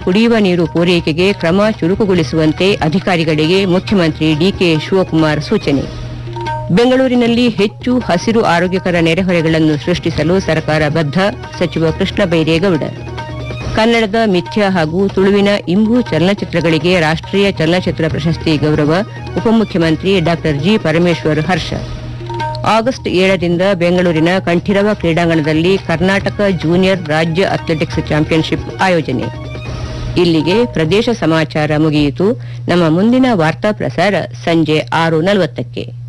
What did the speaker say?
ಕುಡಿಯುವ ನೀರು ಪೂರೈಕೆಗೆ ಕ್ರಮ ಚುರುಕುಗೊಳಿಸುವಂತೆ ಅಧಿಕಾರಿಗಳಿಗೆ ಮುಖ್ಯಮಂತ್ರಿ ಡಿಕೆ ಶಿವಕುಮಾರ್ ಸೂಚನೆ ಬೆಂಗಳೂರಿನಲ್ಲಿ ಹೆಚ್ಚು ಹಸಿರು ಆರೋಗ್ಯಕರ ನೆರೆಹೊರೆಗಳನ್ನು ಸೃಷ್ಟಿಸಲು ಸರ್ಕಾರ ಬದ್ಧ ಸಚಿವ ಕೃಷ್ಣ ಬೈರೇಗೌಡ ಕನ್ನಡದ ಮಿಥ್ಯ ಹಾಗೂ ತುಳುವಿನ ಇಂಬು ಚಲನಚಿತ್ರಗಳಿಗೆ ರಾಷ್ಟ್ರೀಯ ಚಲನಚಿತ್ರ ಪ್ರಶಸ್ತಿ ಗೌರವ ಉಪಮುಖ್ಯಮಂತ್ರಿ ಡಾ ಜಿ ಪರಮೇಶ್ವರ್ ಹರ್ಷ ಆಗಸ್ಟ್ ಏಳರಿಂದ ಬೆಂಗಳೂರಿನ ಕಂಠೀರವ ಕ್ರೀಡಾಂಗಣದಲ್ಲಿ ಕರ್ನಾಟಕ ಜೂನಿಯರ್ ರಾಜ್ಯ ಅಥ್ಲೆಟಿಕ್ಸ್ ಚಾಂಪಿಯನ್ಶಿಪ್ ಆಯೋಜನೆ ಇಲ್ಲಿಗೆ ಪ್ರದೇಶ ಸಮಾಚಾರ ಮುಗಿಯಿತು ನಮ್ಮ ಮುಂದಿನ ವಾರ್ತಾ ಪ್ರಸಾರ ಸಂಜೆ ಆರು ನಲವತ್ತಕ್ಕೆ